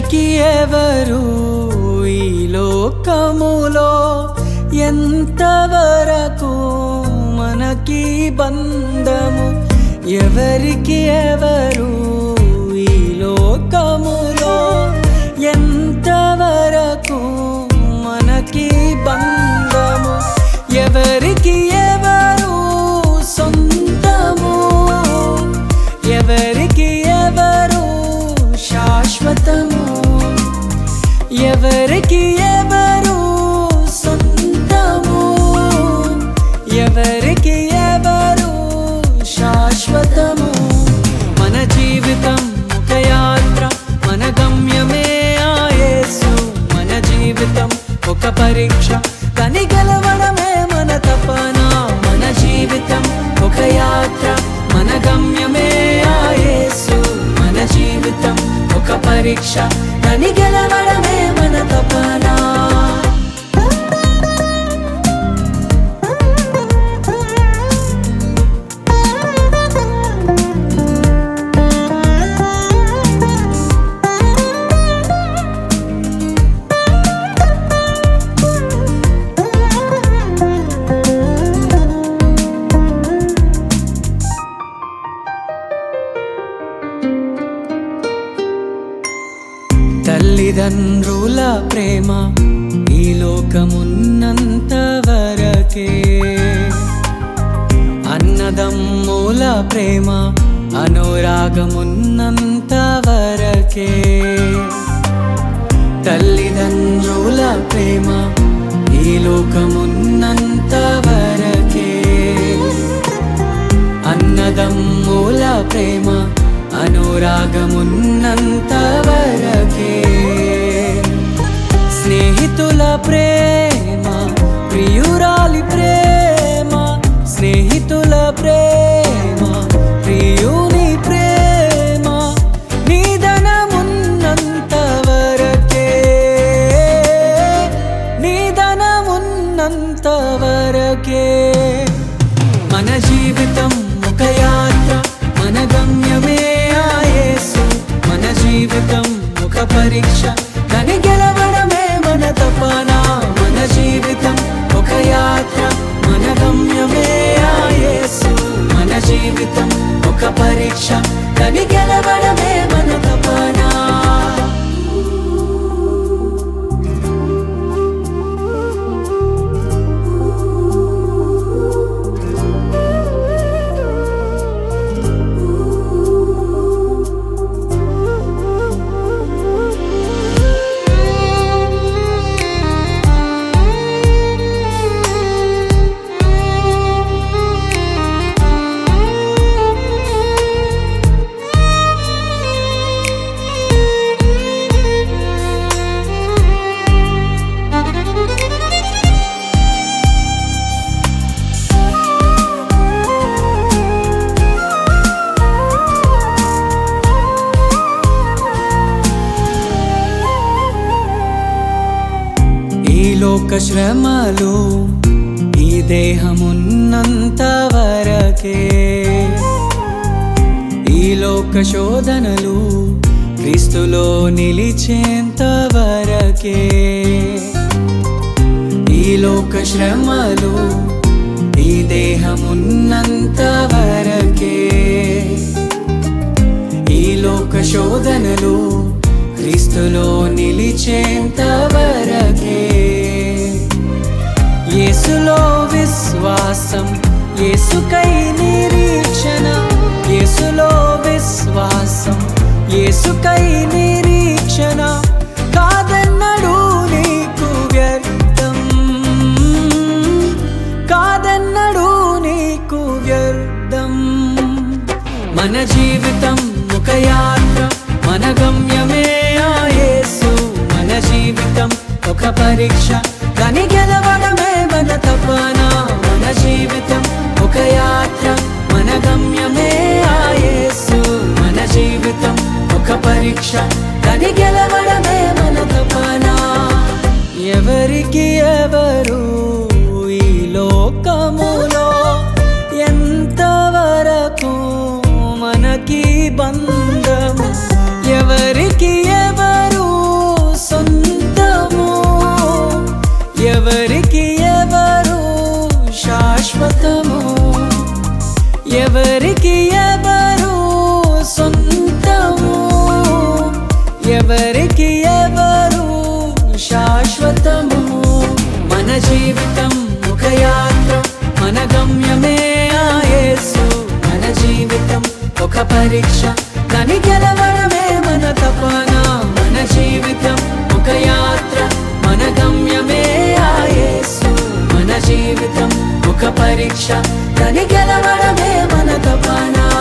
ఎవరికి ఎవరు ఈ లోకములో ఎంతవరకు మనకి బంధము ఎవరికి ఎవరు ఈ లోకములో ఎంతవరకు మనకి బంధము ఎవరికి ఎవరు సొంతము ఎవరికి ఎవరు శాశ్వతము ఎవరికి ఎవరు సొంతము ఎవరికి ఎవరు శాశ్వతము మన జీవితం ఒక యాత్ర మన గమ్యమే ఆ యేసు మన జీవితం ఒక పరీక్ష కని గెలవడమే మన తపన మన జీవితం ఒక యాత్ర మన గమ్యమే ఆ యేసు మన జీవితం ఒక పరీక్ష కని గెలవడమే మన తపన తల్లిదండ్రుల ప్రేమ ఈ లోకమున్నంత వరకే అన్నదమ్ముల ప్రేమ అనురాగమున్నంత వరకే తల్లిదండ్రుల ప్రేమ ఈ లోకమున్నంత వరకే అన్నదమ్ముల ప్రేమ అనురాగమున్నంత వరకే స్నేహితుల ప్రేమ ప్రియురాలి ప్రేమ స్నేహితుల ప్రేమ ప్రియుని ప్రేమ నిధనమున్నంత వరకే నిధనమున్నంత వరకే మన జీవితం ఒక యాత్ర మన గమ్యమే ఆ యేసు మన జీవితం ఒక పరీక్ష దాని గెలవడమే మన తపన మన జీవితం ఒక యాత్ర మన గమ్యమే ఆ యేసు మన జీవితం ఒక పరీక్ష దాని గెలవడమే మన తపన ఈ లోక శ్రమలు ఈ దేహమున్నంత వరకే ఈ లోక శోధనలు క్రీస్తులో నిలిచేంత వరకే ఈ లోక శ్రమలు ఈ దేహమున్నంత వరకే ఈ లోక శోధనలు క్రీస్తులో నిలిచేంత వరకే యేసులో విశ్వాసం యేసుకై నిరీక్షణ యేసులో విశ్వాసం యేసుకై నిరీక్షణ కాదన్నడు నీకు వ్యర్థం కాదన్నడు నీకు వ్యర్థం మన జీవితం ఒక యాత్ర మన గమ్యమే ఆ యేసు మన జీవితం ఒక పరీక్ష కానీ గెలవడమే మన తపన మన జీవితం ఒక యాత్ర మన గమ్యమే ఆ యేసు మన జీవితం ఒక పరీక్ష కానీ గెలవడమే మన తపన ఎవరికి ఎవరు ఈ లోకములో ఎంతవరకు మనకి బంధము ఎవరికి ఎవరు జీవితం ఒక పరీక్ష దాని గెలవడమే మన తపన మన జీవితం ఒక యాత్ర మన గమ్యమే ఆ యేసు మన జీవితం ఒక పరీక్ష దాని గెలవడమే మన తపన